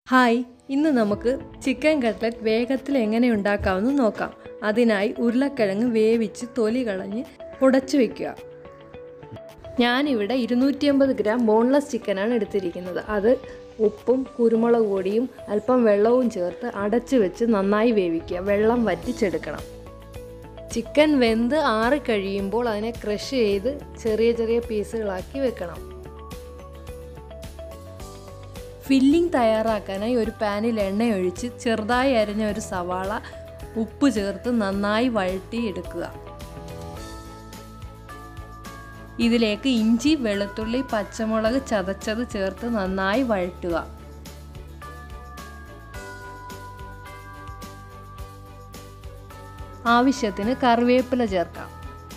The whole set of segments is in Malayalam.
ഹായ് ഇന്ന് നമുക്ക് ചിക്കൻ കട്ട്ലറ്റ് വേഗത്തിൽ എങ്ങനെ ഉണ്ടാക്കാമെന്ന് നോക്കാം അതിനായി ഉരുളക്കിഴങ്ങ് വേവിച്ച് തൊലി കളഞ്ഞ് ഉടച്ചു വെക്കുക ഞാനിവിടെ ഇരുന്നൂറ്റി അമ്പത് ഗ്രാം ബോൺലെസ് ചിക്കനാണ് എടുത്തിരിക്കുന്നത് അത് ഉപ്പും കുരുമുളക് പൊടിയും അല്പം വെള്ളവും ചേർത്ത് അടച്ചു വെച്ച് നന്നായി വേവിക്കുക വെള്ളം വറ്റിച്ചെടുക്കണം ചിക്കൻ വെന്ത് ആറിക്കഴിയുമ്പോൾ അതിനെ ക്രഷ് ചെയ്ത് ചെറിയ ചെറിയ പീസുകളാക്കി വെക്കണം ഫില്ലിംഗ് തയ്യാറാക്കാനായി ഒരു പാനിൽ എണ്ണയൊഴിച്ച് ചെറുതായി അരിഞ്ഞ ഒരു സവാള ഉപ്പ് ചേർത്ത് നന്നായി വഴറ്റി എടുക്കുക ഇതിലേക്ക് ഇഞ്ചി വെളുത്തുള്ളി പച്ചമുളക് ചതച്ചത് ചേർത്ത് നന്നായി വഴറ്റുക ആവശ്യത്തിന് കറിവേപ്പില ചേർക്കാം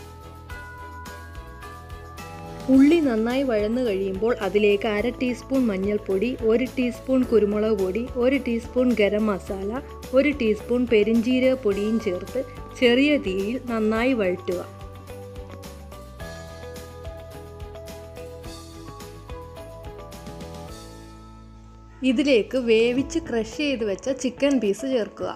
ഉള്ളി നന്നായി വഴന്നു കഴിയുമ്പോൾ അതിലേക്ക് അര ടീസ്പൂൺ മഞ്ഞൾപ്പൊടി ഒരു ടീസ്പൂൺ കുരുമുളക് പൊടി ഒരു ടീസ്പൂൺ ഗരം മസാല ഒരു ടീസ്പൂൺ പെരിഞ്ചീരക പൊടിയും ചേർത്ത് ചെറിയ തീയിൽ നന്നായി വഴറ്റുക ഇതിലേക്ക് വേവിച്ച് ക്രഷ് ചെയ്ത് വെച്ച ചിക്കൻ പീസ് ചേർക്കുക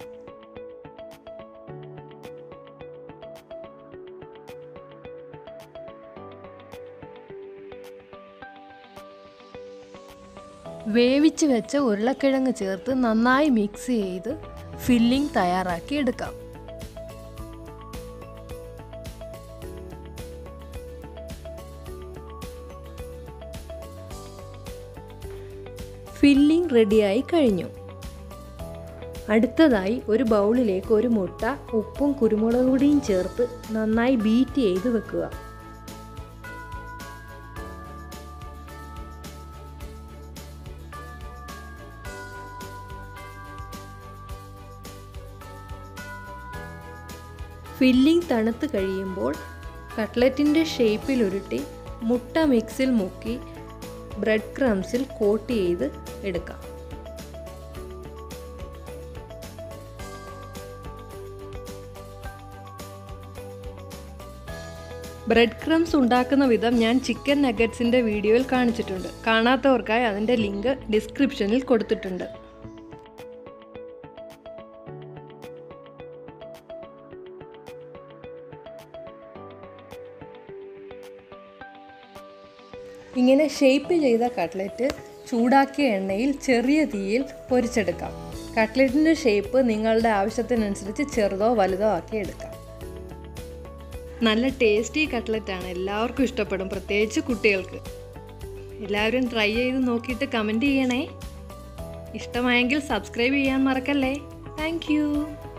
വേവിച്ച് വെച്ച ഉരുളക്കിഴങ്ങ് ചേർത്ത് നന്നായി മിക്സ് ചെയ്ത് ഫില്ലിംഗ് തയ്യാറാക്കി എടുക്കാം ഫില്ലിംഗ് റെഡിയായി കഴിഞ്ഞു അടുത്തതായി ഒരു ബൗളിലേക്ക് ഒരു മുട്ട ഉപ്പും കുരുമുളക് പൊടിയും ചേർത്ത് നന്നായി ബീറ്റ് ചെയ്ത് വെക്കുക ഫില്ലിംഗ് തണുത്ത് കഴിയുമ്പോൾ കട്ട്ലറ്റിൻ്റെ ഷേപ്പിൽ ഉരുട്ടി മുട്ട മിക്സിൽ മുക്കി ബ്രെഡ് ക്രംസിൽ കോട്ട് ചെയ്ത് എടുക്കാം ബ്രെഡ് ക്രംസ് ഉണ്ടാക്കുന്ന വിധം ഞാൻ ചിക്കൻ നഗറ്റ്സിൻ്റെ വീഡിയോയിൽ കാണിച്ചിട്ടുണ്ട് കാണാത്തവർക്കായി അതിൻ്റെ ലിങ്ക് ഡിസ്ക്രിപ്ഷനിൽ കൊടുത്തിട്ടുണ്ട് ഇങ്ങനെ ഷേപ്പ് ചെയ്ത കട്ട്ലറ്റ് ചൂടാക്കിയ എണ്ണയിൽ ചെറിയ തീയിൽ പൊരിച്ചെടുക്കാം കട്ട്ലറ്റിൻ്റെ ഷേപ്പ് നിങ്ങളുടെ ആവശ്യത്തിനനുസരിച്ച് ചെറുതോ വലുതോ ആക്കി എടുക്കാം നല്ല ടേസ്റ്റി കട്ട്ലറ്റാണ് എല്ലാവർക്കും ഇഷ്ടപ്പെടും പ്രത്യേകിച്ച് കുട്ടികൾക്ക് എല്ലാവരും ട്രൈ ചെയ്ത് നോക്കിയിട്ട് കമൻറ്റ് ചെയ്യണേ ഇഷ്ടമായെങ്കിൽ സബ്സ്ക്രൈബ് ചെയ്യാൻ മറക്കല്ലേ താങ്ക്